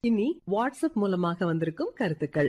இனி வாட்ஸ்அப் மூலமாக வந்திருக்கும் கருத்துக்கள்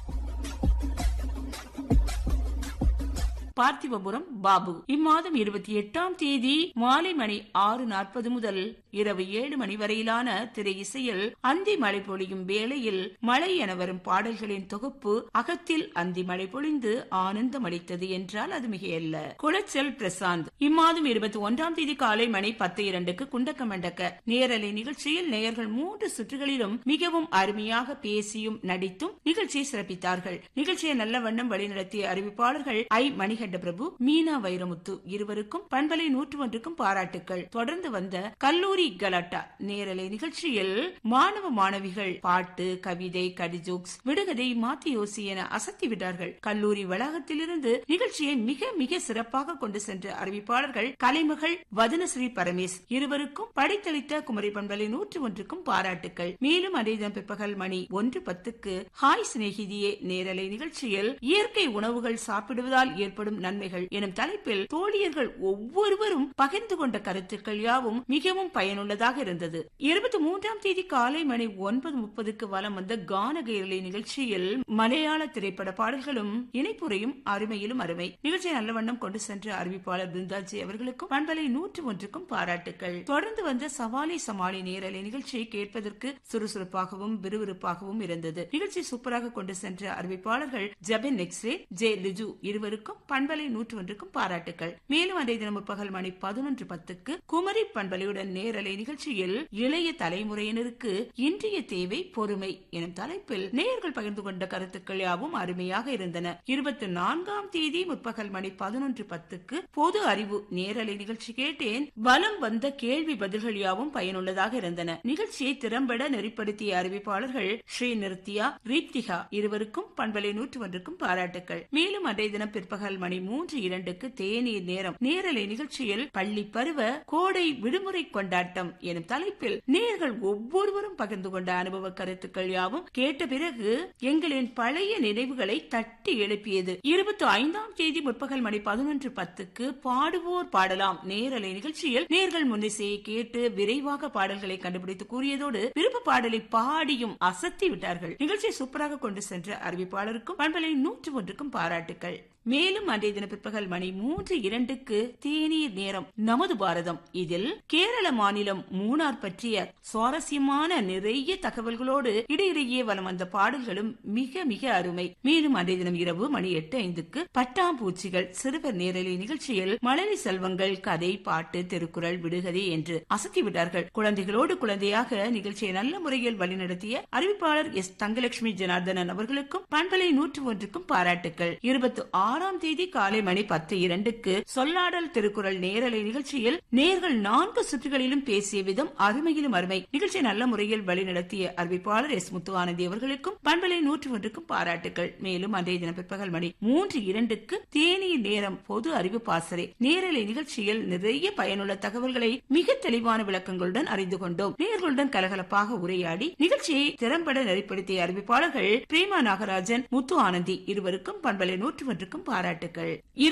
பார்த்திபபுரம் பாபு இம்மாதம் இருபத்தி எட்டாம் தேதி மாலை மணி ஆறு நாற்பது முதல் இரவு ஏழு மணி வரையிலான திரை இசையில் அந்தி மழை பொழியும் வேளையில் மழை என வரும் பாடல்களின் தொகுப்பு அகத்தில் அந்தி மழை பொழிந்து ஆனந்தம் அளித்தது என்றால் அது மிகையல்ல குளச்சல் பிரசாந்த் இம்மாதம் இருபத்தி ஒன்றாம் தேதி காலை மணி பத்து இரண்டுக்கு குண்டக்க மண்டக்க நேரலை நிகழ்ச்சியில் நேயர்கள் மூன்று சுற்றுகளிலும் மிகவும் அருமையாக பேசியும் நடித்தும் நிகழ்ச்சியை சிறப்பித்தார்கள் நிகழ்ச்சியை நல்ல வண்ணம் வழிநடத்திய அறிவிப்பாளர்கள் ஐ மணிகண்ட பிரபு மீனா வைரமுத்து இருவருக்கும் பண்பலை நூற்று ஒன்றுக்கும் பாராட்டுக்கள் தொடர்ந்து வந்த கல்லூரி கலாட்டா நேரலை நிகழ்ச்சியில் மாணவ மாணவிகள் பாட்டு கவிதை கடிஜோக்ஸ் விடுகதை மாத்தி யோசி என அசத்தி விட்டார்கள் கல்லூரி வளாகத்திலிருந்து நிகழ்ச்சியை மிக மிக சிறப்பாக கொண்டு சென்ற அறிவிப்பாளர்கள் கலைமகள் வதனஸ்ரீ பரமேஷ் இருவருக்கும் படைத்தளித்த குமரி பண்பலை நூற்று ஒன்றுக்கும் பாராட்டுக்கள் மேலும் அதே தினம் பிற்பகல் மணி ஒன்று பத்துக்கு ஹாய் சிநேகிதியே நேரலை நிகழ்ச்சியில் இயற்கை உணவுகள் சாப்பிடுவதால் ஏற்படும் நன்மைகள் எனும் தலைப்பில் தோழியர்கள் ஒவ்வொருவரும் பகிர்ந்து கொண்ட கருத்துக்கள் யாவும் மிகவும் பயனுள்ளதாக இருந்தது இருபத்தி மூன்றாம் தேதி காலை மணி ஒன்பது முப்பதுக்கு வலம் வந்த கான கைரளி நிகழ்ச்சியில் மலையாள திரைப்பட பாடல்களும் இணைப்புரையும் அருமையிலும் அருமை நிகழ்ச்சியை நல்ல வண்ணம் கொண்டு சென்ற அறிவிப்பாளர் பிருந்தாஜி அவர்களுக்கும் பண்பலை நூற்று ஒன்றுக்கும் பாராட்டுக்கள் தொடர்ந்து வந்த சவாலி சமாளி நேரலை நிகழ்ச்சியை கேட்பதற்கு சுறுசுறுப்பாகவும் விறுவிறுப்பாகவும் இருந்தது நிகழ்ச்சி சூப்பராக கொண்டு சென்ற அறிவிப்பாளர்கள் ஜபின் நெக்ஸ்ரே ஜே லிஜு இருவருக்கும் பண்பலை நூற்று ஒன்றுக்கும் பாராட்டுகள் மேலும் அதே தினம் முற்பகல் மணி பதினொன்று பத்துக்கு குமரி பண்பலையுடன் நேரலை நிகழ்ச்சியில் இளைய தலைமுறையினருக்கு இன்றைய தேவை பொறுமை எனும் தலைப்பில் நேயர்கள் பகிர்ந்து கொண்ட கருத்துக்கள் யாவும் அருமையாக இருந்தன இருபத்தி நான்காம் தேதி முற்பகல் மணி பதினொன்று பத்துக்கு பொது அறிவு நேரலை நிகழ்ச்சி கேட்டேன் வலம் வந்த கேள்வி பதில்கள் யாவும் பயனுள்ளதாக இருந்தன நிகழ்ச்சியை திறம்பட நெறிப்படுத்திய அறிவிப்பாளர்கள் ஸ்ரீ நிருத்தியா ரீப்திகா இருவருக்கும் பண்பலை நூற்று ஒன்றுக்கும் பாராட்டுக்கள் மேலும் அன்றைய தினம் பிற்பகல் மணி மூன்று இரண்டுக்கு தேநீர் நேரம் நேரலை நிகழ்ச்சியில் பள்ளி பருவ கோடை விடுமுறை கொண்டாட்டம் எனும் தலைப்பில் நேர்கள் ஒவ்வொருவரும் பகிர்ந்து கொண்ட அனுபவ கருத்துக்கள் யாவும் கேட்ட பிறகு எங்களின் பழைய நினைவுகளை தட்டி எழுப்பியது இருபத்தி ஐந்தாம் தேதி முற்பகல் மணி பதினொன்று பத்துக்கு பாடுவோர் பாடலாம் நேரலை நிகழ்ச்சியில் நேர்கள் முன்னிசையை கேட்டு விரைவாக பாடல்களை கண்டுபிடித்து கூறியதோடு விருப்ப பாடலை பாடியும் அசத்தி விட்டார்கள் நிகழ்ச்சியை சூப்பராக கொண்டு சென்ற அறிவிப்பாளருக்கும் பண்பலை நூற்று ஒன்றுக்கும் பாராட்டுக்கள் மேலும் அன்றைய தின பிற்பகல் மணி மூன்று இரண்டுக்கு தேநீர் நேரம் நமது பாரதம் இதில் கேரள மாநிலம் மூணார் பற்றிய சுவாரஸ்யமான நிறைய தகவல்களோடு இடையிடையே வலம் வந்த பாடல்களும் மிக மிக அருமை மேலும் அன்றைய தினம் இரவு மணி எட்டு ஐந்துக்கு பட்டாம்பூச்சிகள் சிறுவர் நேரலை நிகழ்ச்சியில் மழலை செல்வங்கள் கதை பாட்டு திருக்குறள் விடுகதை என்று அசத்தி விட்டார்கள் குழந்தைகளோடு குழந்தையாக நிகழ்ச்சியை நல்ல முறையில் வழிநடத்திய அறிவிப்பாளர் எஸ் தங்கலட்சுமி ஜனார்தனன் அவர்களுக்கும் பண்பலை நூற்று ஒன்றுக்கும் பாராட்டுக்கள் இருபத்தி ஆறாம் தேதி காலை மணி பத்து இரண்டுக்கு சொல்லாடல் திருக்குறள் நேரலை நிகழ்ச்சியில் நேர்கள் நான்கு சுற்றுகளிலும் பேசிய விதம் அருமையிலும் அருமை நிகழ்ச்சி நல்ல முறையில் வழிநடத்திய அறிவிப்பாளர் எஸ் முத்து ஆனந்தி அவர்களுக்கும் பண்பலை நூற்று ஒன்றுக்கும் பாராட்டுகள் மேலும் அன்றைய தினம் பிற்பகல் மணி மூன்று இரண்டுக்கு தேநீர் நேரம் பொது அறிவு பாசறை நேரலை நிகழ்ச்சியில் நிறைய பயனுள்ள தகவல்களை மிக தெளிவான விளக்கங்களுடன் அறிந்து கொண்டோம் நேர்களுடன் கலகலப்பாக உரையாடி நிகழ்ச்சியை திறம்பட நெறிப்படுத்திய அறிவிப்பாளர்கள் பிரேமா நாகராஜன் முத்து ஆனந்தி இருவருக்கும் பண்பலை நூற்று ஒன்றுக்கும் பாராட்டுகள்